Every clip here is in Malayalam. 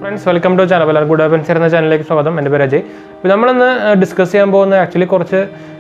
ഫ്രണ്ട്സ് വെൽക്കം ടു ചാനൽ എല്ലാവർക്കും ഗുഡ് അപ്പൻസ് എന്ന ചാനലിലേക്ക് സ്വാഗതം എൻ്റെ പേര് അജയ് ഇപ്പോൾ നമ്മളിന്ന് ഡിസ്കസ് ചെയ്യാൻ പോകുന്ന ആക്ച്വലി കുറച്ച്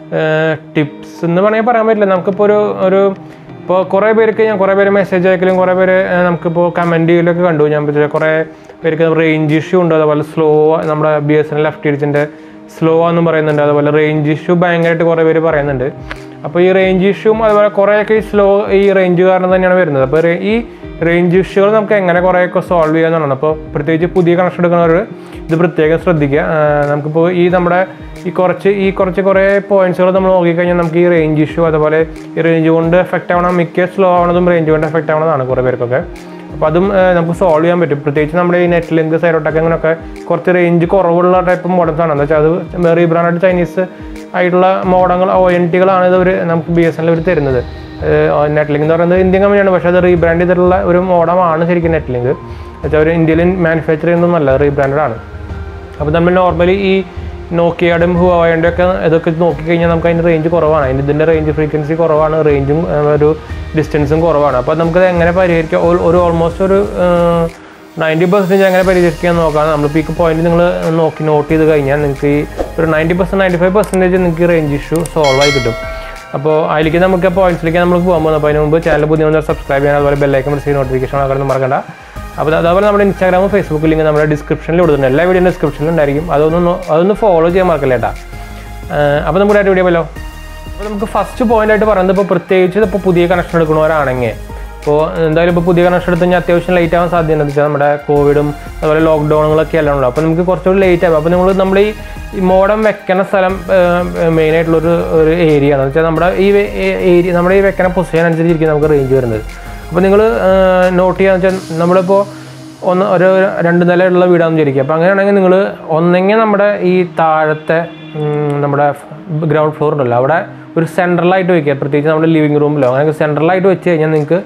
ടിപ്സ് എന്ന് വേണമെങ്കിൽ പറയാൻ പറ്റില്ല നമുക്കിപ്പോൾ ഒരു ഒരു ഇപ്പോൾ കുറേ പേർക്ക് ഞാൻ കുറേ പേര് മെസ്സേജ് അയക്കലും കുറേ പേര് ഏർ, നമുക്കിപ്പോൾ കമൻറ്റ് ചെയ്യലൊക്കെ കണ്ടു ഞാൻ പറ്റില്ല കുറേ പേർക്ക് റേഞ്ച് ഇഷ്യൂ ഉണ്ട് അതുപോലെ സ്ലോ നമ്മുടെ B S N L F T എച്ചിൻ്റെ സ്ലോ ആണെന്നും പറയുന്നുണ്ട് അതുപോലെ റേഞ്ച് ഇഷ്യൂ ഭയങ്കരമായിട്ട് കുറേ പേര് പറയുന്നുണ്ട് അപ്പോൾ ഈ റേഞ്ച് ഇഷ്യൂവും അതുപോലെ കുറേയൊക്കെ ഈ സ്ലോ ഈ റേഞ്ച് കാരണം തന്നെയാണ് വരുന്നത് അപ്പോൾ റേ- ഈ റേഞ്ച് ഇഷ്യൂകൾ നമുക്ക് എങ്ങനെ കുറേയൊക്കെ സോൾവ് ചെയ്യാമെന്നാണ് അപ്പോൾ പ്രത്യേകിച്ച് പുതിയ കണക്ഷൻ എടുക്കുന്നവർ ഇത് പ്രത്യേകം ശ്രദ്ധിക്കുക ആ, നമുക്കിപ്പോൾ ഈ നമ്മുടെ ഈ കുറച്ച് ഈ കുറച്ച് കുറേ പോയിന്റ്സുകൾ നമ്മൾ നോക്കിക്കഴിഞ്ഞാൽ നമുക്ക് ഈ റേഞ്ച് ഇഷ്യൂ അതുപോലെ ഈ റേഞ്ച് കൊണ്ട് എഫക്റ്റ് ആവണം മിക്ക സ്ലോ ആവണതും റേഞ്ച് കൊണ്ട് എഫക്റ്റ് ആവണതാണ് കുറേ പേർക്കൊക്കെ അപ്പോൾ അതും ആ, നമുക്ക് സോൾവ് ചെയ്യാൻ പറ്റും പ്രത്യേകിച്ച് നമ്മുടെ ഈ നെറ്റ് ലിങ്ക് സൈഡോട്ടൊക്കെ അങ്ങനെയൊക്കെ കുറച്ച് റേഞ്ച് കുറവുള്ള ടൈപ്പ് മോഡൽസ് ആണ് എന്താ വെച്ചാൽ അത് റീബ്രാൻഡ് ചൈനീസ് ആയിട്ടുള്ള മോഡങ്ങൾ ഒ എൻ ടികളാണ് ഇത് ഒരു നമുക്ക് ബി എസ് എൻ അവർ തരുന്നത് നെറ്റ് ലിങ്ക് എന്ന് പറയുന്നത് ഇന്ത്യൻ കമ്പനിയാണ് പക്ഷേ അത് റീബ്രാൻഡ് ചെയ്തിട്ടുള്ള ഒരു മോഡമാണ് ശരിക്കും നെറ്റ് ലിങ്ക് വെച്ചാൽ ഒരു ഇന്ത്യയിൽ മാനുഫാക്ചർ ചെയ്യുന്നതൊന്നുമല്ല റീബ്രാൻഡഡ് ആണ് അപ്പോൾ നമ്മൾ നോർമലി ഈ നോക്കിയയുടെയും ഹുവായുടെ ഒക്കെ ഇതൊക്കെ നോക്കിക്കഴിഞ്ഞാൽ നമുക്ക് അതിൻ്റെ റേഞ്ച് കുറവാണ് അതിൻ്റെ ഇതിൻ്റെ റേഞ്ച് ഫ്രീക്വൻസി കുറവാണ് റേഞ്ചും ഒരു ഡിസ്റ്റൻസും കുറവാണ് അപ്പോൾ നമുക്കത് എങ്ങനെ പരിഹരിക്കാം ഒരു- ഒരു ഓൾമോസ്റ്റ് ഒരു നയൻറ്റി പെർസെൻറ്റേജ് എങ്ങനെ പരിഹരിക്കാൻ നോക്കാം നമ്മൾ പീക്ക് പോയിന്റ് നിങ്ങൾ നോക്കി നോട്ട് ചെയ്ത് കഴിഞ്ഞാൽ നിങ്ങൾക്ക് ഈ ഒരു ninety percent ninety five percentage നിങ്ങൾക്ക് റേഞ്ച് ഇഷ്യൂ സോൾവ് ആയി കിട്ടും അപ്പോൾ അതിലേക്ക് നമുക്ക് പോയിന്റ്സിലേക്ക് നമ്മൾ പോകാൻ പോകുന്നത് അപ്പോൾ അതിന് മുമ്പ് ചാനൽ പുതിയ സബ്സ്ക്രൈബ് ചെയ്യാൻ അതുപോലെ ബെല്ലൈക്കൻ പ്രസ് ചെയ്ത് നോട്ടിഫിക്കേഷൻ ആക്കണം മറക്കണ്ട അപ്പോൾ അതുപോലെ നമ്മുടെ ഇൻസ്റ്റാഗ്രാമും ഫേസ്ബുക്ക് ലിങ്ക് നമ്മുടെ ഡിസ്ക്രിപ്ഷനിൽ കൊടുത്തിട്ടുണ്ട് എല്ലാ വീഡിയോ ഡിസ്ക്രിപ്ഷനിൽ ഉണ്ടായിരിക്കും അതൊന്ന് നോ- അതൊന്ന് ഫോളോ ചെയ്യാൻ മറക്കല്ല കേട്ടാ അപ്പോൾ നമുക്ക് ഡയറക്റ്റ് വീഡിയോ പോലോ അപ്പോൾ നമുക്ക് ഫസ്റ്റ് പോയിന്റ് ആയിട്ട് പറയുന്നത് ഇപ്പോൾ പ്രത്യേകിച്ച് ഇപ്പോൾ പുതിയ കണക്ഷൻ എടുക്കുന്നവരാണെങ്കിൽ ഇപ്പോൾ എന്തായാലും ഇപ്പോൾ പുതിയ കണക്ഷൻ എടുത്ത് കഴിഞ്ഞാൽ അത്യാവശ്യം ലേറ്റ് ആവാൻ സാധ്യത എന്ന് വെച്ചാൽ നമ്മുടെ കോവിഡും അതുപോലെ ലോക്ക്ഡൗണുകളൊക്കെ എല്ലാം ഉള്ളൂ അപ്പോൾ നമുക്ക് കുറച്ചുകൂടി ലേറ്റ് ആവും അപ്പോൾ നിങ്ങൾ നമ്മൾ ഈ മോഡം വെക്കുന്ന സ്ഥലം മെയിൻ ആയിട്ടുള്ളൊരു ഒരു ഏരിയ ആണ് എന്ന് വെച്ചാൽ നമ്മുടെ ഈ ഏരിയ നമ്മുടെ ഈ വെക്കുന്ന പൊസിഷൻ അനുസരിച്ചിരിക്കും നമുക്ക് റേഞ്ച് വരുന്നത് അപ്പോൾ നിങ്ങൾ നോട്ട് ചെയ്യാന്ന് വെച്ചാൽ നമ്മളിപ്പോൾ ഒന്ന് ഒരു രണ്ട് നിലയുള്ള വീടാണെന്ന് വിചാരിക്കുക അപ്പോൾ അങ്ങനെയാണെങ്കിൽ നിങ്ങൾ ഒന്നെങ്കിൽ നമ്മുടെ ഈ താഴത്തെ ഉം, നമ്മുടെ ഗ്രൗണ്ട് ഫ്ലോർ ഉണ്ടല്ലോ അവിടെ ഒരു സെൻട്രലായിട്ട് വെക്കുക പ്രത്യേകിച്ച് നമ്മുടെ ലിവിങ് റൂമിലോ അങ്ങനെ സെൻട്രലായിട്ട് വെച്ച് കഴിഞ്ഞാൽ നിങ്ങൾക്ക്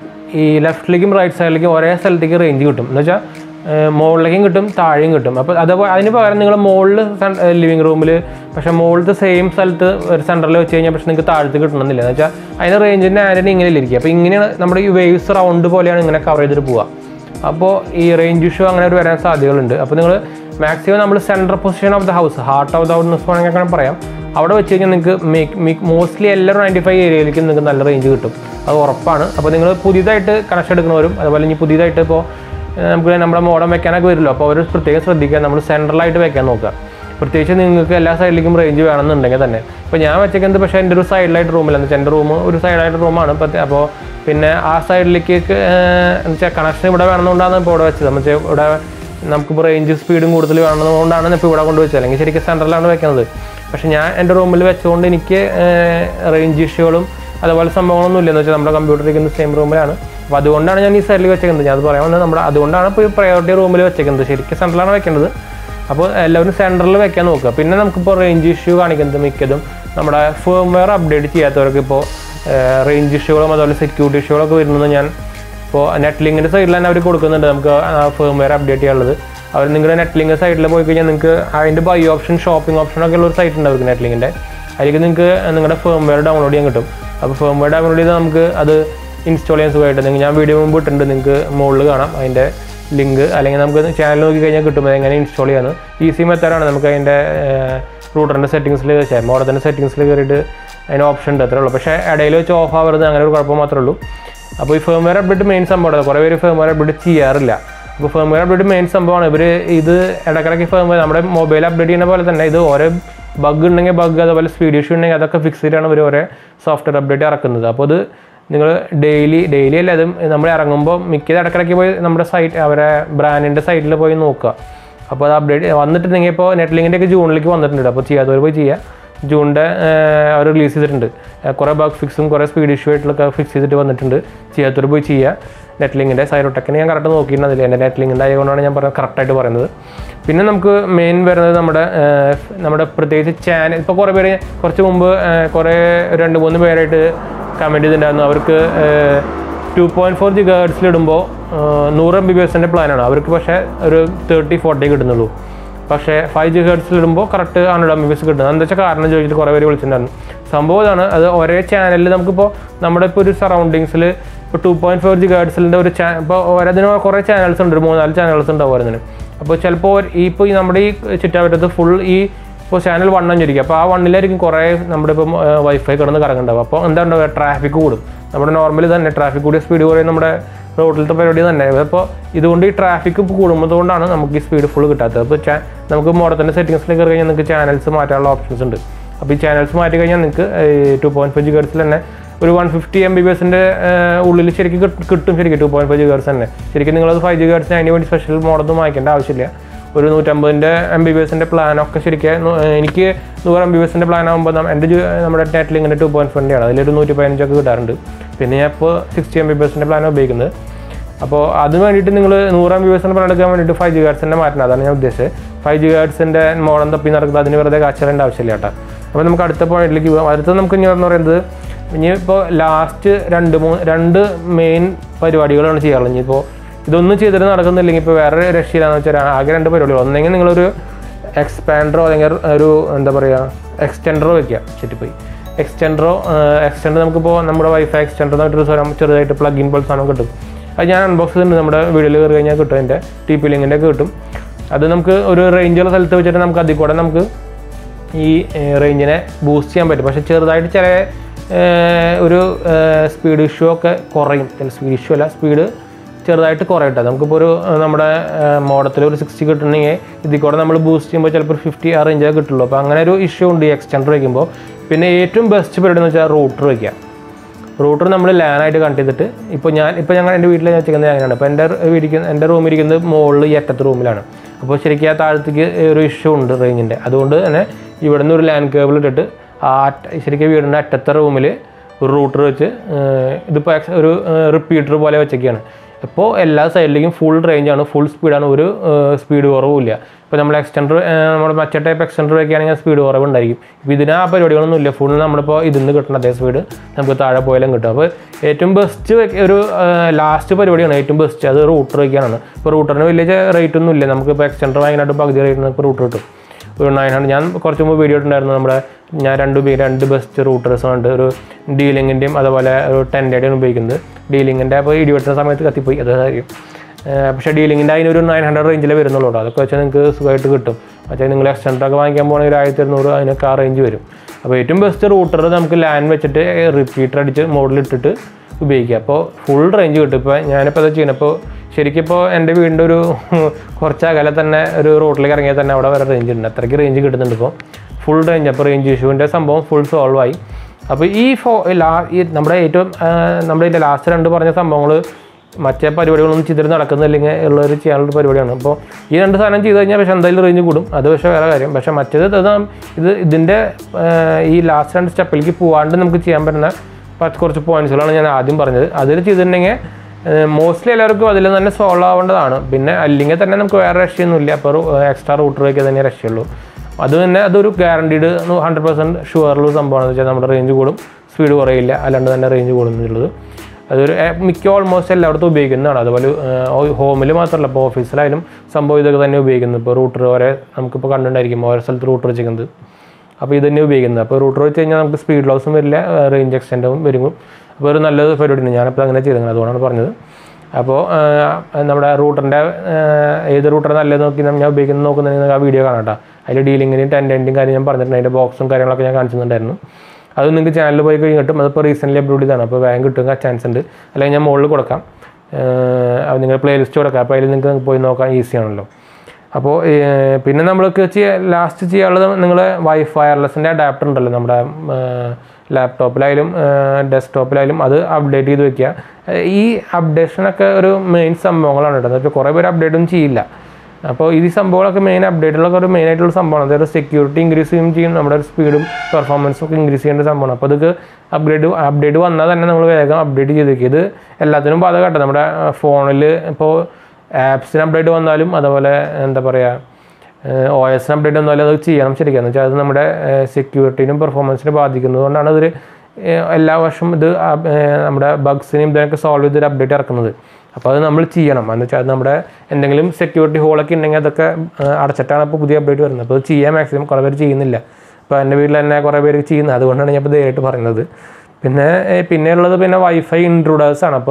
ഈ ലെഫ്റ്റിലേക്കും റൈറ്റ് സൈഡിലേക്കും ഒരേ സ്ഥലത്തേക്ക് റേഞ്ച് കിട്ടും എന്ന് വെച്ചാൽ മുകളിലേക്കും കിട്ടും താഴെയും കിട്ടും അപ്പോൾ അതേപോലെ അതിന് പകരം നിങ്ങൾ മുകളിൽ ലിവിങ് റൂമിൽ പക്ഷേ മുകളിലത്തെ സെയിം സ്ഥലത്ത് ഒരു സെൻറ്ററിൽ വെച്ച് കഴിഞ്ഞാൽ പക്ഷേ നിങ്ങൾക്ക് താഴത്ത് കിട്ടണമെന്നില്ല എന്ന് വെച്ചാൽ അതിന് റേഞ്ചിൻ്റെ ആൻറ്റിന് ഇങ്ങനെ ഇരിക്കുക അപ്പോൾ ഇങ്ങനെയാണ് നമ്മുടെ ഈ വേവ്സ് റൗണ്ട് പോലെയാണ് ഇങ്ങനെ കവർ ചെയ്തിട്ട് പോവുക അപ്പോൾ ഈ റേഞ്ച് ഇഷ്യൂ അങ്ങനെ ഒരു വരാൻ സാധ്യതകളുണ്ട് അപ്പോൾ നിങ്ങൾ മാക്സിമം നമ്മൾ central position of the house heart of the house വേണമെങ്കിൽ അങ്ങനെ പറയാം അവിടെ വെച്ച് കഴിഞ്ഞാൽ നിങ്ങൾക്ക് മേക്ക് മോസ്റ്റ്ലി എല്ലാ നയൻറ്റി ഫൈവ് ഏരിയയിലേക്ക് നിങ്ങൾക്ക് നല്ല റേഞ്ച് കിട്ടും അത് ഉറപ്പാണ് അപ്പോൾ നിങ്ങൾ പുതിയതായിട്ട് കണക്ഷൻ എടുക്കുന്നവരും അതുപോലെ ഇനി പുതിയതായിട്ട് ഇപ്പോൾ ഏഹ്, നമുക്ക് നമ്മുടെ മോഡം വെക്കാനൊക്കെ വരുമല്ലോ അപ്പോൾ അവർ പ്രത്യേകം ശ്രദ്ധിക്കുക നമ്മൾ സെൻട്രലായിട്ട് വെക്കാൻ നോക്കുക പ്രത്യേകിച്ച് നിങ്ങൾക്ക് എല്ലാ സൈഡിലേക്കും റേഞ്ച് വേണമെന്നുണ്ടെങ്കിൽ തന്നെ ഇപ്പോൾ ഞാൻ വെച്ചേക്കുന്നത് പക്ഷേ എൻ്റെ ഒരു സൈഡിലായിട്ട് റൂമിലാണ് വെച്ചാൽ എൻ്റെ റൂം ഒരു സൈഡായിട്ട് റൂമാണ് ഇപ്പോൾ അപ്പോൾ പിന്നെ ആ സൈഡിലേക്ക് എന്ന് വെച്ചാൽ കണക്ഷൻ ഇവിടെ വേണമെന്നുകൊണ്ടാണ് ഇപ്പോൾ ഇവിടെ വെച്ചത് എന്ന് വെച്ചാൽ ഇവിടെ നമുക്കിപ്പോൾ റേഞ്ച് സ്പീഡും കൂടുതൽ വേണമെന്നുകൊണ്ടാണ് ഇപ്പോൾ ഇവിടെ കൊണ്ടുവച്ചത് അല്ലെങ്കിൽ ശരിക്കും സെൻട്രലാണ് വെക്കുന്നത് പക്ഷേ ഞാൻ എൻ്റെ റൂമിൽ വെച്ചുകൊണ്ട് എനിക്ക് റേഞ്ച് ഇഷ്യൂകളും അതുപോലെ സംഭവങ്ങളൊന്നും ഇല്ലെന്ന് വെച്ചാൽ നമ്മുടെ കമ്പ്യൂട്ടർ ഇരിക്കുന്ന സെയിം റൂമിലാണ് അപ്പോൾ അതുകൊണ്ടാണ് ഞാൻ ഈ സൈഡിൽ വെച്ചേക്കുന്നത് ഞാൻ അത് പറയാൻ വന്നത് നമ്മുടെ അതുകൊണ്ടാണ് ഇപ്പോൾ ഈ പ്രയോറിറ്റി റൂമിൽ വെച്ചേക്കുന്നത് ശരിക്കും സെൻട്രലാണ് വെക്കേണ്ടത് അപ്പോൾ എല്ലാവരും സെൻറ്ററിൽ വെക്കാൻ നോക്കുക പിന്നെ നമുക്കിപ്പോൾ റേഞ്ച് ഇഷ്യൂ കാണിക്കുന്നത് മിക്കതും നമ്മുടെ ഫേംവെയർ അപ്ഡേറ്റ് ചെയ്യാത്തവർക്ക് ഇപ്പോൾ റേഞ്ച് ഇഷ്യൂകളും അതുപോലെ സെക്യൂരിറ്റി ഇഷ്യൂകളൊക്കെ വരുന്നത് ഞാൻ ഇപ്പോൾ നെറ്റ് ലിങ്കിൻ്റെ സൈഡിൽ തന്നെ അവർ കൊടുക്കുന്നുണ്ട് നമുക്ക് ഫേംവെയർ അപ്ഡേറ്റ് ചെയ്യാനുള്ളത് അവർ നിങ്ങളുടെ നെറ്റ് ലിങ്ക് സൈഡിൽ പോയി കഴിഞ്ഞാൽ നിങ്ങൾക്ക് അതിൻ്റെ ബൈ ഓപ്ഷൻ ഷോപ്പിംഗ് ഓപ്ഷൻ ഒക്കെ ഉള്ള ഒരു സൈറ്റ് ഉണ്ട് അവർക്ക് നെറ്റ് ലിങ്കിൻ്റെ അതിലേക്ക് നിങ്ങൾക്ക് നിങ്ങളുടെ ഫേംവെയർ ഡൗൺലോഡ് ചെയ്യാൻ കിട്ടും അപ്പോൾ ഫേംവെയർ ഡൗൺലോഡ് ചെയ്താൽ നമുക്ക് അത് ഇൻസ്റ്റാൾ ചെയ്യാൻ സുഖമായിട്ട് നിങ്ങൾ ഞാൻ വീഡിയോ മുമ്പ് ഇട്ടിട്ടുണ്ട് നിങ്ങൾക്ക് മുകളിൽ കാണാം അതിൻ്റെ ലിങ്ക് അല്ലെങ്കിൽ നമുക്ക് ചാനൽ നോക്കി കഴിഞ്ഞാൽ കിട്ടും എങ്ങനെ ഇൻസ്റ്റാൾ ചെയ്യാന്ന് ഈസി മെത്തേഡാണ് നമുക്ക് അതിൻ്റെ റൂട്ടറിൻ്റെ സെറ്റിങ്സിൽ മോഡത്തിൻ്റെ സെറ്റിങ്സിൽ കയറിയിട്ട് അതിന് ഓപ്ഷൻ ഉണ്ട് അത്രേ ഉള്ളൂ പക്ഷേ ഇടയിൽ വെച്ച് ഓഫ് ആവരുത് അങ്ങനെ ഒരു കുഴപ്പം മാത്രമേ ഉള്ളൂ അപ്പോൾ ഈ ഫേംവെയർ അപ്ഡേറ്റ് മെയിൻ സംഭവമാണ് കുറേ പേര് ഫേംവെയർ അപ്ഡേറ്റ് ചെയ്യാറില്ല അപ്പോൾ ഫേംവെയർ അപ്ഡേറ്റ് മെയിൻ സംഭവമാണ് ഇവർ ഇത് ഇടക്കിടയ്ക്ക് ഫേംവെയർ നമ്മുടെ മൊബൈൽ അപ്ഡേറ്റ് ചെയ്യുന്ന പോലെ തന്നെ ഇത് ഓരോ ബഗ് ഉണ്ടെങ്കിൽ ബഗ് അതുപോലെ സ്പീഡ് ഇഷ്യൂ ഉണ്ടെങ്കിൽ അതൊക്കെ ഫിക്സ് ചെയ്തിട്ടാണ് ഇവർ ഓരോ സോഫ്റ്റ്വെയർ അപ്ഡേറ്റ് ഇറക്കുന്നത് അപ്പോൾ അത് നിങ്ങൾ ഡെയിലി ഡെയിലി അല്ല അത് നമ്മൾ ഇറങ്ങുമ്പോൾ മിക്കത് ഇടക്കിടയ്ക്ക് പോയി നമ്മുടെ സൈറ്റ് അവരെ ബ്രാൻഡിൻ്റെ സൈറ്റിൽ പോയി നോക്കുക അപ്പോൾ അത് അപ്ഡേറ്റ് വന്നിട്ടുണ്ടെങ്കിൽ ഇപ്പോൾ നെറ്റ് ലിങ്കിൻ്റെ ഒക്കെ ജൂണിലേക്ക് വന്നിട്ടുണ്ട് അപ്പോൾ ചെയ്യാത്തവർ പോയി ചെയ്യുക ജൂണിൻ്റെ അവർ റിലീസ് ചെയ്തിട്ടുണ്ട് ഏഹ് കുറേ ബഗ് ഫിക്സും കുറേ സ്പീഡ് ഇഷ്യൂ ആയിട്ടുള്ളൊക്കെ ഫിക്സ് ചെയ്തിട്ട് വന്നിട്ടുണ്ട് ചെയ്യാത്തവർ പോയി ചെയ്യുക നെറ്റ് ലിങ്കിൻ്റെ സൈറോടെക്കിന് ഞാൻ കറക്റ്റ് നോക്കിയിരുന്നതില്ല എൻ്റെ നെറ്റ് ലിങ്കിൻ്റെ ആയതുകൊണ്ടാണ് ഞാൻ പറഞ്ഞത് കറക്റ്റായിട്ട് പറയുന്നത് പിന്നെ നമുക്ക് മെയിൻ വരുന്നത് നമ്മുടെ ഏഹ്, നമ്മുടെ പ്രത്യേകിച്ച് ചാനൽ ഇപ്പോൾ കുറേ പേര് കുറച്ച് മുമ്പ് ഏഹ്, കുറേ രണ്ട് മൂന്ന് പേരായിട്ട് കമൻറ്റ് ചെയ്തിട്ടുണ്ടായിരുന്നു അവർക്ക് ടു പോയിൻറ്റ് ഫോർ ജി ഗേഡ്സിലിടുമ്പോൾ നൂറ് എം ബി ബി എസിൻ്റെ പ്ലാനാണ് അവർക്ക് പക്ഷേ ഒരു തേർട്ടി ഫോർട്ടി കിട്ടുന്നുള്ളൂ പക്ഷേ ഫൈവ് ജി ഹെർട്സിലിടുമ്പോൾ correct hundred M B S കിട്ടുന്നത് എന്താ വെച്ചാൽ കാരണം ചോദിച്ചിട്ട് കുറേ പേര് വിളിച്ചിട്ടുണ്ടായിരുന്നു സംഭവം ഇതാണ് അത് ഒരേ ചാനലിൽ നമുക്കിപ്പോൾ നമ്മുടെ ഇപ്പോൾ ഒരു സറൗണ്ടിങ്സിൽ ഇപ്പോൾ ടു പോയിൻറ്റ് ഫോർ ജി ഗേഡ്സിൻ്റെ ഒരു ചാ ഇപ്പോൾ ഓരോന്നിനും കുറേ ചാനൽസ് ഉണ്ട് ഒരു മൂന്നാല് ചാനൽസ് ഉണ്ടാവും ഓരോന്നിന് അപ്പോൾ ചിലപ്പോൾ ഈ ഇപ്പോൾ ഈ നമ്മുടെ ഈ ചുറ്റാപറ്റത്ത് ഫുൾ ഈ ഇപ്പോൾ ചാനൽ വൺ അഞ്ചിരിക്കും അപ്പോൾ ആ വണ്ണിലായിരിക്കും കുറേ നമ്മുടെ ഇപ്പം വൈഫൈ കിടന്ന് കറങ്ങുണ്ടാവും അപ്പോൾ എന്താ ഉണ്ടാവുക ട്രാഫിക് കൂടും നമ്മുടെ നോർമലി തന്നെ ട്രാഫിക് കൂടിയ സ്പീഡ് കുറയും നമ്മുടെ റോഡിലത്തെ പരിപാടി തന്നെ അപ്പോൾ ഇതുകൊണ്ട് ഈ ട്രാഫിക് കൂടുന്നതുകൊണ്ടാണ് നമുക്ക് ഈ സ്പീഡ് ഫുൾ കിട്ടാത്തത് അപ്പോൾ ചാ നമുക്ക് മോഡത്തിൻ്റെ സെറ്റിങ്സിൽ കയറി കഴിഞ്ഞാൽ നിങ്ങൾക്ക് ചാനൽസ് മാറ്റാനുള്ള ഓപ്ഷൻസ് ഉണ്ട് അപ്പോൾ ഈ ചാനൽസ് മാറ്റി കഴിഞ്ഞാൽ നിങ്ങൾക്ക് ടു പോയിൻറ്റ് ഫൈവ് ജി ഗേഴ്സിൽ തന്നെ ഒരു one fifty M B B എസിൻ്റെ ഉള്ളിൽ ശരിക്കും കിട്ടും- കിട്ടും ശരിക്കും ടു പോയിൻറ്റ് ഫൈവ് ജി ഗേഴ്സ് തന്നെ ശരിക്കും നിങ്ങളത് ഫൈവ് ജി ഗേഴ്സിന് അതിന് വേണ്ടി സ്പെഷ്യൽ മോഡൊന്നും വാങ്ങിക്കേണ്ട ആവശ്യമില്ല ഒരു നൂറ്റമ്പതിൻ്റെ എം ബി ബി എസിൻ്റെ പ്ലാനൊക്കെ ശരിക്കും നൂ- എനിക്ക് നൂറ് എം ബി ബി എസിൻ്റെ പ്ലാൻ ആകുമ്പോൾ എൻ്റെ ജി- നമ്മുടെ നെറ്റിൽ ഇങ്ങനെ ടു പോയിൻറ്റ് ട്വൻറ്റി ആണ് അതിലൊരു നൂറ്റി പതിനഞ്ചൊക്കെ കിട്ടാറുണ്ട് പിന്നെ ഞാൻ ഇപ്പോൾ സിക്സ്റ്റി എം ബി ബി എസിൻ്റെ പ്ലാനാണ് ഉപയോഗിക്കുന്നത് അപ്പോൾ അതിന് വേണ്ടിയിട്ട് നിങ്ങൾ നൂറ് എം ബി ബി എസിൻ്റെ പ്ലാൻ എടുക്കാൻ വേണ്ടിയിട്ട് ഫൈവ് ജി ഗാർഡ്സിൻ്റെ മാറ്റണം അതാണ് ഞാൻ ഉദ്ദേശിച്ചത് ഫൈവ് ജി ഗാർഡ്സിൻ്റെ മോഡം തപ്പി നടക്കുന്നത് അതിന് വെറുതെ കാച്ചറേണ്ട ആവശ്യമില്ല കേട്ടോ അപ്പോൾ നമുക്ക് അടുത്ത പോയിന്റിലേക്ക് പോകാം അടുത്ത നമുക്ക് ഇനി എന്ന് പറയുന്നത് ഇനി ഇപ്പോൾ ലാസ്റ്റ് രണ്ട് മൂന്ന് രണ്ട് മെയിൻ പരിപാടികളാണ് ചെയ്യാറുള്ളത് ഇനിയിപ്പോൾ ഇതൊന്നും ചെയ്തിട്ട് നടക്കുന്നില്ലെങ്കിൽ ഇപ്പോൾ വേറെ രക്ഷയിലാന്ന് വെച്ചാൽ ആകെ രണ്ട് പരിപാടികൾ ഒന്നെങ്കിൽ നിങ്ങളൊരു എക്സ്പാൻഡറോ അല്ലെങ്കിൽ ഒരു എന്താ പറയുക എക്സ്റ്റെൻഡറോ വെക്കുക ശരിപ്പോയി എക്സ്റ്റെൻഡറോ എക്സ്റ്റെൻഡർ നമുക്കിപ്പോൾ നമ്മുടെ വൈഫൈ എക്സ്റ്റെൻഡർ എന്നൊരു സ്വരം ചെറുതായിട്ട് പ്ലഗ് ഇൻ പോലെ സാധനം കിട്ടും അത് ഞാൻ അൺബോക്സ് ചെയ്തിട്ടുണ്ട് നമ്മുടെ വീഡിയോയിൽ കയറി കഴിഞ്ഞാൽ കിട്ടും അതിൻ്റെ ടി പി ലിങ്കിൻ്റെ ഒക്കെ കിട്ടും അത് നമുക്ക് ഒരു റേഞ്ചുള്ള സ്ഥലത്ത് വെച്ചിട്ട് നമുക്ക് അതിൽ കൂടെ നമുക്ക് ഈ റേഞ്ചിനെ ബൂസ്റ്റ് ചെയ്യാൻ പറ്റും പക്ഷേ ചെറുതായിട്ട് ചില ഏഹ്, ഒരു സ്പീഡ് ഇഷ്യൂ ഒക്കെ കുറയും ചില സ്പീഡ് ഇഷ്യൂ അല്ല സ്പീഡ് ചെറുതായിട്ട് കുറയട്ടെ നമുക്കിപ്പോൾ ഒരു ഏഹ്, നമ്മുടെ മോഡത്തിൽ ഒരു സിക്സ്റ്റി കിട്ടണമെങ്കിൽ ഇതിൽ കൂടെ നമ്മൾ ബൂസ്റ്റ് ചെയ്യുമ്പോൾ ചിലപ്പോൾ ഒരു ഫിഫ്റ്റി ആ റേഞ്ചേ കിട്ടുള്ളൂ അപ്പോൾ അങ്ങനെ ഒരു ഇഷ്യൂ ഉണ്ട് ഈ എക്സ്റ്റൻഡർ വയ്ക്കുമ്പോൾ പിന്നെ ഏറ്റവും ബെസ്റ്റ് പരിപാടി എന്ന് വെച്ചാൽ റൂട്ടർ വയ്ക്കുക റൂട്ടർ നമ്മൾ ലാനായിട്ട് കണക്ട് ചെയ്തിട്ട് ഇപ്പോൾ ഞാൻ ഇപ്പോൾ ഞങ്ങൾ എൻ്റെ വീട്ടിൽ വെച്ചിരിക്കുന്നത് അങ്ങനെയാണ് അപ്പോൾ എൻ്റെ വീടിരിക്കുന്ന എൻ്റെ റൂം ഇരിക്കുന്നത് മുകളിൽ ഈ അറ്റത്ത് റൂമിലാണ് അപ്പോൾ ശരിക്കും ആ താഴത്തേക്ക് ഒരു ഇഷ്യൂ ഉണ്ട് റേഞ്ചിൻ്റെ അതുകൊണ്ട് തന്നെ ഇവിടെ നിന്ന് ഒരു ലാൻഡ് കേബിൾ ഇട്ടിട്ട് ആ അറ്റ- ശരിക്കും വീടിൻ്റെ അറ്റത്തെ റൂമിൽ ഒരു റൂട്ടർ വെച്ച് ഏഹ്, ഇതിപ്പോൾ ആക്സ്- ഒരു റിപ്പീറ്റർ പോലെ വെച്ചൊക്കെയാണ് ഇപ്പോൾ എല്ലാ സൈഡിലേക്കും ഫുൾ റേഞ്ചാണ് ഫുൾ സ്പീഡാണ് ഒരു സ്പീഡ് കുറവുമില്ല ഇപ്പോൾ നമ്മൾ എക്സ്റ്റൻഡർ നമ്മുടെ മറ്റേ ടൈപ്പ് എക്സ്റ്റൻഡർ വയ്ക്കുകയാണെങ്കിൽ സ്പീഡ് കുറവുണ്ടായിരിക്കും ഇപ്പോൾ ഇതിന് ആ പരിപാടികളൊന്നും ഇല്ല ഫുൾ നമ്മളിപ്പോൾ ഇതിൽ നിന്ന് കിട്ടുന്ന അതേ സ്പീഡ് നമുക്ക് താഴെ പോയാലും കിട്ടും അപ്പോൾ ഏറ്റവും ബെസ്റ്റ് ഒരു ലാസ്റ്റ് പരിപാടിയാണ് ഏറ്റവും ബെസ്റ്റ് അത് റൂട്ടർ വയ്ക്കാനാണ് ഇപ്പോൾ റൂട്ടറിന് വലിയ റേറ്റ് ഒന്നും ഇല്ല നമുക്കിപ്പോൾ എക്സ്റ്റൻഡർ വാങ്ങിയിട്ട് പകുതി റേറ്റിന് ഇപ്പോൾ റൂട്ടർ കിട്ടും ഒരു നയൻ ഹൺഡ്രഡ് ഞാൻ കുറച്ച് മുമ്പ് വീഡിയോ ഇട്ടുണ്ടായിരുന്നു നമ്മുടെ ഞാൻ രണ്ട് പേ രണ്ട് ബെസ്റ്റ് റൂട്ടേഴ്സ് ഉണ്ട് ഒരു ഡീലിങ്ങിൻ്റെയും അതുപോലെ ഒരു ടെൻ്റെയുടെയും ഉപയോഗിക്കുന്നത് ഡീലിങ്ങിൻ്റെ അപ്പോൾ ഇടി വെട്ടുന്ന സമയത്ത് കത്തിപ്പോയി അത് കാര്യം ഏഹ് പക്ഷേ ഡീലിങ്ങിൻ്റെ അതിനൊരു നയൻ ഹൺഡ്രഡ് റേഞ്ചിലേ വരുന്നുള്ളൂ കേട്ടോ. അതൊക്കെ വെച്ചാൽ നിങ്ങൾക്ക് സുഖമായിട്ട് കിട്ടും പക്ഷേ നിങ്ങൾ എക്സ്റ്റൻഡർ ഒക്കെ വാങ്ങിക്കാൻ പോകണമെങ്കിൽ ഒരു ആയിരത്തി ഇരുന്നൂറ് അതിനൊക്കെ ആ റേഞ്ച് വരും അപ്പോൾ ഏറ്റവും ബെസ്റ്റ് റൂട്ടർ നമുക്ക് ലാൻ വെച്ചിട്ട് റിപ്പീറ്റർ അടിച്ച് മോഡലിട്ടിട്ട് ഉപയോഗിക്കുക അപ്പോൾ ഫുൾ റേഞ്ച് കിട്ടും ഇപ്പോൾ ഞാനിപ്പോൾ അത് ചെയ്യണം ഇപ്പോൾ ശരിക്കും ഇപ്പോൾ എൻ്റെ വീടിൻ്റെ ഒരു കുറച്ച് അകലെ തന്നെ ഒരു റോഡിലേക്ക് ഇറങ്ങിയാൽ തന്നെ അവിടെ വരെ റേഞ്ച് ഉണ്ട് അത്രയ്ക്ക് റേഞ്ച് കിട്ടുന്നുണ്ട് ഇപ്പോൾ ഫുൾ റേഞ്ച് അപ്പോൾ റേഞ്ച് ഇഷ്യൂവിൻ്റെ സംഭവം ഫുൾ സോൾവ് ആയി അപ്പോൾ ഈ ഫോ ലാ ഈ നമ്മുടെ ഏറ്റവും ആ, നമ്മുടെ ഇതിൻ്റെ ലാസ്റ്റ് രണ്ട് പറഞ്ഞ സംഭവങ്ങൾ മറ്റേ പരിപാടികളൊന്നും ചെയ്തിട്ട് നടക്കുന്നില്ലെങ്കിൽ ഉള്ളൊരു ചെയ്യാനുള്ള പരിപാടിയാണ് അപ്പോൾ ഈ രണ്ട് സാധനം ചെയ്ത് കഴിഞ്ഞാൽ പക്ഷേ എന്തായാലും റേഞ്ച് കൂടും അത് പക്ഷേ വേറെ കാര്യം പക്ഷേ മറ്റേത് ഇത് നാം- ഇത് ഇതിൻ്റെ ആ, ഈ ലാസ്റ്റ് രണ്ട് സ്റ്റെപ്പിലേക്ക് പോകാണ്ട് നമുക്ക് ചെയ്യാൻ പറ്റുന്ന പത്ത് കുറച്ച് പോയിന്റ്സുകളാണ് ഞാൻ ആദ്യം പറഞ്ഞത് അതിൽ ചെയ്തിട്ടുണ്ടെങ്കിൽ മോസ്റ്റ്ലി എല്ലാവർക്കും അതിൽ തന്നെ സോൾവ് ആവേണ്ടതാണ് പിന്നെ അല്ലെങ്കിൽ തന്നെ നമുക്ക് വേറെ രക്ഷയൊന്നുമില്ല അപ്പോൾ എക്സ്ട്രാ റൂട്ടർ വയ്ക്കുക തന്നെ രക്ഷയുള്ളൂ അത് തന്നെ അതൊരു ഗ്യാരണ്ടീഡ് ഹൺഡ്രഡ് പെർസെൻറ്റ് ഷുവറുള്ള സംഭവമാണെന്ന് വെച്ചാൽ നമ്മുടെ റേഞ്ച് കൂടും സ്പീഡ് കുറയില്ല അല്ലാണ്ട് തന്നെ റേഞ്ച് കൂടും എന്നുള്ളത് അതൊരു ഏ, മിക്ക ഓൾമോസ്റ്റ് എല്ലായിടത്തും ഉപയോഗിക്കുന്നതാണ് അതുപോലെ ഹോമിൽ മാത്രമല്ല ഇപ്പോൾ ഓഫീസിലായാലും സംഭവം ഇതൊക്കെ തന്നെ ഉപയോഗിക്കുന്നത് ഇപ്പോൾ റൂട്ടർ ഓരോ നമുക്കിപ്പോൾ കണ്ടിട്ടുണ്ടായിരിക്കും ഓരോ സ്ഥലത്ത് റൂട്ടർ വെച്ചിരിക്കുന്നത് അപ്പോൾ ഇത് തന്നെ ഉപയോഗിക്കുന്നത് അപ്പോൾ റൂട്ടർ വെച്ച് കഴിഞ്ഞാൽ നമുക്ക് സ്പീഡ് ലോസും വരില്ല റേഞ്ച് എക്സ്റ്റൻഡും വരും അപ്പോൾ ഒരു നല്ലത് പരിപാടിയാണ് ഞാനിപ്പോൾ അങ്ങനെ ചെയ്തത് അതുകൊണ്ടാണ് പറഞ്ഞത് അപ്പോൾ നമ്മുടെ റൂട്ടറിൻ്റെ ഏത് റൂട്ടർ നല്ലത് നോക്കി ഞാൻ ഉപയോഗിക്കുന്നത് നോക്കുന്നതിന് ആ വീഡിയോ കാണാം കേട്ടോ അതിൽ ഡീലിങ്ങിൻ്റെയും ടെൻറ്റൻ്റെയും കാര്യം ഞാൻ പറഞ്ഞിട്ടുണ്ട് അതിൻ്റെ ബോക്സും കാര്യങ്ങളൊക്കെ ഞാൻ കാണിച്ചിട്ടുണ്ടായിരുന്നു അത് നിങ്ങൾക്ക് ചാനലിൽ പോയി കഴിഞ്ഞ് കിട്ടും അതിപ്പോൾ റീസെൻ്റ്ലി അപ്ലോഡ് ചെയ്താണ് അപ്പോൾ വേഗം കിട്ടും ചാൻസ് ഉണ്ട് അല്ലെങ്കിൽ ഞാൻ മുകളിൽ കൊടുക്കാം അത് നിങ്ങൾ പ്ലേലിസ്റ്റ് കൊടുക്കാം അപ്പോൾ അതിൽ നിങ്ങൾക്ക് പോയി നോക്കാൻ ഈസി ആണല്ലോ അപ്പോൾ ഏർ, പിന്നെ നമ്മൾക്ക് ചെയ്യാൻ ലാസ്റ്റ് ചെയ്യാനുള്ളത് നിങ്ങൾ വൈഫൈ വയർലെസ്സിൻ്റെ അഡാപ്റ്റർ ഉണ്ടല്ലോ നമ്മുടെ ലാപ്ടോപ്പിലായാലും ഡെസ്ക്ടോപ്പിലായാലും അത് അപ്ഡേറ്റ് ചെയ്ത് വെക്കുക ഏർ, ഈ അപ്ഡേഷനൊക്കെ ഒരു മെയിൻ സംഭവങ്ങളാണ് കേട്ടോ എന്ന് വെച്ചാൽ കുറേ പേര് അപ്ഡേറ്റും ചെയ്യില്ല അപ്പോൾ ഈ സംഭവങ്ങളൊക്കെ മെയിൻ അപ്ഡേറ്റുകളൊക്കെ ഒരു മെയിൻ ആയിട്ടുള്ള സംഭവമാണ് അതായത് സെക്യൂരിറ്റി ഇൻക്രീസ് ചെയ്യും ചെയ്യും നമ്മുടെ സ്പീഡും പെർഫോമൻസും ഒക്കെ ഇൻക്രീസ് ചെയ്യേണ്ട സംഭവമാണ് അപ്പോൾ അതൊക്കെ അപ്ഗ്രേഡ് അപ്ഡേറ്റ് വന്നാൽ തന്നെ നമ്മൾ വേഗം അപ്ഡേറ്റ് ചെയ്ത് വെക്കുക ഇത് എല്ലാത്തിനും ബാധകം കേട്ടോ നമ്മുടെ ഫോണിൽ ഇപ്പോൾ ആപ്സിന് അപ്ഡേറ്റ് വന്നാലും അതുപോലെ എന്താ പറയുക ഒ എസിന് അപ്ഡേറ്റ് വന്നാലും അത് ചെയ്യണം ശരിക്കും എന്ന് വെച്ചാൽ അത് നമ്മുടെ സെക്യൂരിറ്റിനും പെർഫോമൻസിനും ബാധിക്കുന്നതുകൊണ്ടാണ് അതൊരു ഏഹ്, എല്ലാ വർഷവും ഇത് അപ്- ഏഹ്, നമ്മുടെ ബഗ്സിനെയും ഇതിനൊക്കെ സോൾവ് ചെയ്തൊരു അപ്ഡേറ്റ് ഇറക്കുന്നത് അപ്പോൾ അത് നമ്മൾ ചെയ്യണം എന്ന് വെച്ചാൽ അത് നമ്മുടെ എന്തെങ്കിലും സെക്യൂരിറ്റി ഹോളൊക്കെ ഉണ്ടെങ്കിൽ അതൊക്കെ ഏഹ്, അടച്ചിട്ടാണ് ഇപ്പോൾ പുതിയ അപ്ഡേറ്റ് വരുന്നത് അപ്പോൾ അത് ചെയ്യാൻ മാക്സിമം കുറേ പേര് ചെയ്യുന്നില്ല ഇപ്പോൾ എൻ്റെ വീട്ടിൽ തന്നെ കുറേ പേര് ചെയ്യുന്നത് അതുകൊണ്ടാണ് ഞാൻ ഇപ്പോൾ ധൈര്യമായിട്ട് പറയുന്നത് പിന്നെ ഏഹ്, പിന്നെ ഉള്ളത് പിന്നെ വൈഫൈ ഇൻട്രൂഡേഴ്സ് ആണ് അപ്പോൾ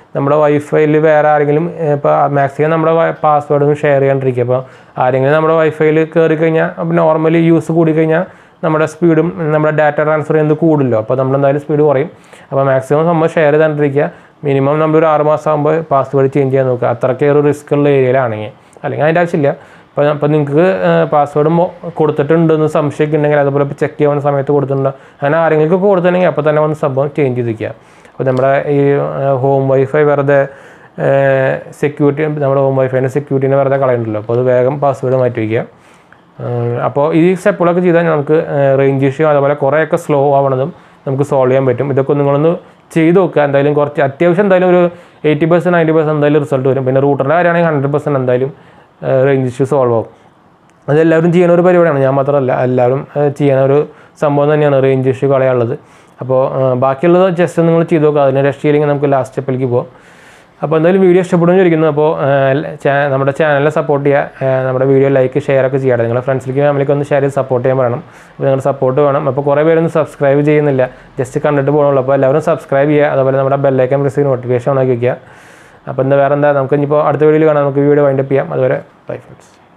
നമ്മുടെ വൈഫൈയിൽ വേറെ ആരെങ്കിലും ഇപ്പോൾ മാക്സിമം നമ്മുടെ പാസ്വേഡും ഷെയർ ചെയ്യാണ്ടിരിക്കുക അപ്പോൾ ആരെങ്കിലും നമ്മുടെ വൈഫൈയിൽ കയറി കഴിഞ്ഞാൽ നോർമലി യൂസ് കൂടി കഴിഞ്ഞാൽ നമ്മുടെ സ്പീഡും നമ്മുടെ ഡാറ്റ ട്രാൻസ്ഫർ ചെയ്യുന്നത് കൂടുമല്ലോ അപ്പോൾ നമ്മൾ എന്തായാലും സ്പീഡ് കുറയും അപ്പോൾ മാക്സിമം നമ്മൾ ഷെയർ ചെയ്താണ്ടിരിക്കുക മിനിമം നമ്മളൊരു ആറ് മാസം ആകുമ്പോൾ പാസ്വേഡ് ചേഞ്ച് ചെയ്യാൻ നോക്കുക അത്രയ്ക്ക് ഒരു റിസ്ക് ഉള്ള ഏരിയയിലാണെങ്കിൽ അല്ലെങ്കിൽ അതിൻ്റെ ആവശ്യമില്ല അപ്പോൾ അപ്പോൾ നിങ്ങൾക്ക് പാസ്വേഡ് കൊടുത്തിട്ടുണ്ടെന്ന് സംശയിക്കുന്നുണ്ടെങ്കിൽ അതുപോലെ ഇപ്പോൾ ചെക്ക് ചെയ്യുന്ന സമയത്ത് കൊടുത്തിട്ടുണ്ട് അങ്ങനെ ആരെങ്കിലും കൊടുത്തിട്ടുണ്ടെങ്കിൽ അപ്പോൾ തന്നെ വന്ന് സംഭവം ചേഞ്ച് ചെയ്തിരിക്കുക അപ്പോൾ നമ്മുടെ ഈ ഹോം വൈഫൈ വെറുതെ സെക്യൂരിറ്റി നമ്മുടെ ഹോം വൈഫൈൻ്റെ സെക്യൂരിറ്റിനെ വെറുതെ കളയണ്ടല്ലോ അപ്പോൾ അത് വേഗം പാസ്വേഡ് മാറ്റി വയ്ക്കുക അപ്പോൾ ഈ സ്റ്റെപ്പുകളൊക്കെ ചെയ്താൽ നമുക്ക് റേഞ്ച് ഇഷ്യൂ അതുപോലെ കുറേയൊക്കെ സ്ലോ ആവണതും നമുക്ക് സോൾവ് ചെയ്യാൻ പറ്റും ഇതൊക്കെ നിങ്ങളൊന്ന് ചെയ്ത് നോക്കുക എന്തായാലും കുറച്ച് അത്യാവശ്യം എന്തായാലും ഒരു എയ്റ്റി പെർസെൻറ്റ് നയൻറ്റി പെർസെൻറ്റ് എന്തായാലും റിസൾട്ട് വരും പിന്നെ റൂട്ടറിൻ്റെ കാര്യമാണെങ്കിൽ ഹൺഡ്രഡ് പെർസെൻറ്റ് എന്തായാലും റേഞ്ച് ഇഷ്യൂ സോൾവ് ആവും അതെല്ലാവരും ചെയ്യുന്ന ഒരു പരിപാടിയാണ് ഞാൻ മാത്രമല്ല എല്ലാവരും ഏഹ്, ചെയ്യുന്ന ഒരു സംഭവം തന്നെയാണ് റേഞ്ച് ഇഷ്യൂ കളയാനുള്ളത് അപ്പോൾ ഏഹ്, ബാക്കിയുള്ളത് ജസ്റ്റ് നിങ്ങൾ ചെയ്ത് നോക്കുക അതിന് രക്ഷയില്ലെങ്കിൽ നമുക്ക് ലാസ്റ്റ് സ്റ്റെപ്പിലേക്ക് പോകാം അപ്പോൾ എന്തായാലും വീഡിയോ ഇഷ്ടപ്പെടുന്നു ചോദിക്കുന്നു അപ്പോൾ ഏഹ്, ചാ- നമ്മുടെ ചാനലിനെ സപ്പോർട്ട് ചെയ്യുക ഏഹ്, നമ്മുടെ വീഡിയോ ലൈക്ക് ഷെയർ ഒക്കെ ചെയ്യാതെ നിങ്ങളുടെ ഫ്രണ്ട്സിലേക്ക് ഫാമിലിക്ക് ഒന്ന് ഷെയർ ചെയ്ത് സപ്പോർട്ട് ചെയ്യാൻ പറയണം അപ്പോൾ നിങ്ങളുടെ സപ്പോർട്ട് വേണം അപ്പോൾ കുറേ പേരൊന്നും സബ്സ്ക്രൈബ് ചെയ്യുന്നില്ല ജസ്റ്റ് കണ്ടിട്ട് പോകണുള്ളൂ അപ്പോൾ എല്ലാവരും സബ്സ്ക്രൈബ് ചെയ്യുക അതുപോലെ നമ്മുടെ ബെല്ലൈക്കൻ പ്രസ് ചെയ്ത് നോട്ടിഫിക്കേഷൻ ഓണാക്കി വയ്ക്കുക അപ്പോൾ എന്താ വേറെ എന്താ നമുക്ക് ഇനിയിപ്പോൾ അടുത്ത വീഡിയോയിൽ കാണാം നമുക്ക് വീഡിയോ വൈൻഡപ്പ് ചെയ്യാം അതുവരെ ബൈ ഫ്രണ്ട്സ്